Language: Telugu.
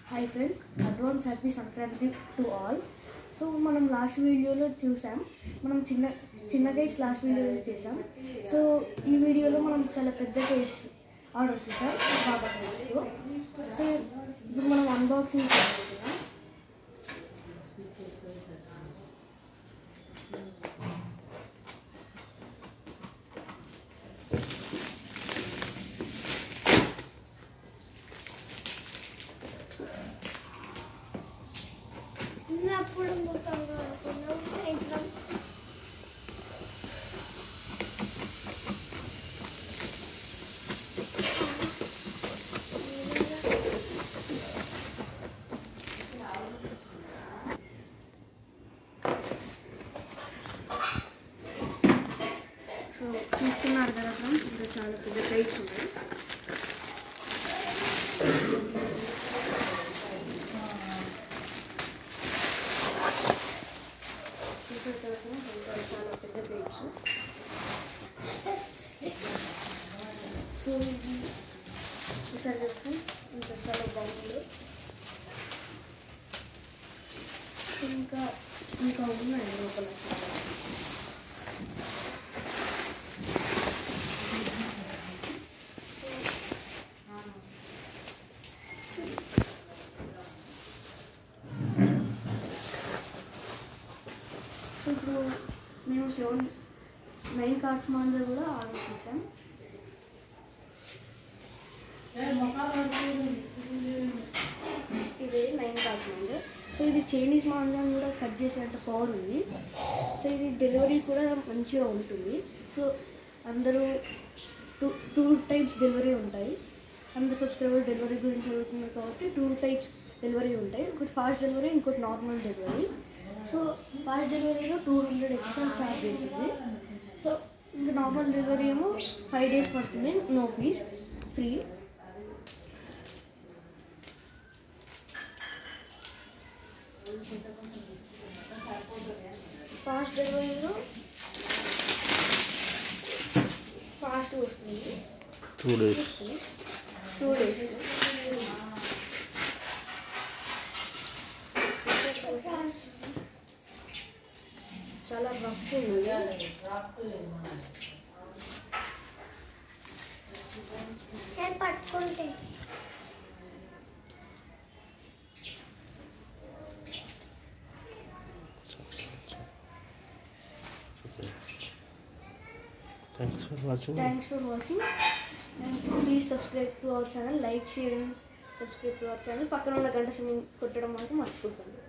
hi friends advance happy Sankranti to all so మనం లాస్ట్ వీడియోలో చూసాం మనం చిన్న చిన్న గైడ్స్ లాస్ట్ వీడియోలో చేసాం సో ఈ వీడియోలో మనం చాలా పెద్ద గైడ్స్ ఆర్డర్ చేసాం బాబా గైడ్స్తో సో ఇప్పుడు మనం అన్బాక్సింగ్ చేయబోతున్నాం అప్పుడు ముఖంగా అనుకున్నాం సాయంత్రం సో చూస్తున్నారు కదా ఫ్రెండ్స్ ఇంకా చాలా పెద్ద గైడ్స్ ఉన్నాయి చూసారు కదా ఫ్రెండ్స్ ఇంకా చాలా పెద్ద గైడ్స్ సో ఇది చూసారు కదా ఫ్రెండ్స్ ఇంకా చాలా బాగుంది ఇంకా ఇంకా ఉన్నాయి లోపల చాలా సో ఇప్పుడు మేము సెవెన్ నైన్ కార్డ్స్ మాంజర్ కూడా ఆర్డర్ చేసాం ఇది నైన్ కార్డ్స్ మాంజర్ సో ఇది చైనీస్ మాంజర్ కూడా కట్ చేసేంత పవర్ ఉంది సో ఇది డెలివరీ కూడా మంచిగా ఉంటుంది సో అందరూ టూ టూ టైప్స్ డెలివరీ ఉంటాయి అందరు సబ్స్క్రైబర్ డెలివరీ గురించి అడుగుతున్నారు కాబట్టి టూ టైప్స్ డెలివరీ ఉంటాయి ఒకటి ఫాస్ట్ డెలివరీ ఇంకోటి నార్మల్ డెలివరీ సో ఫాస్ట్ డెలివరీలో టూ హండ్రెడ్ ఎక్స్ట్రా ఛార్జ్ అవుతుంది సో ఇంకా నార్మల్ డెలివరీ ఏమో ఫైవ్ డేస్ పడుతుంది నో ఫీజ్ ఫ్రీ ఫాస్ట్ డెలివరీలో ఫాస్ట్ వస్తుంది టూ డేస్ టూ డేస్ చాలా రఫ్ ఉంది నేను పట్టుకుంటే thanks for watching thanks for watching and please subscribe to our channel like share and subscribe to our channel పక్కన ఉన్న గంట సమయం కొట్టడం మాత్రం మర్చిపోకండి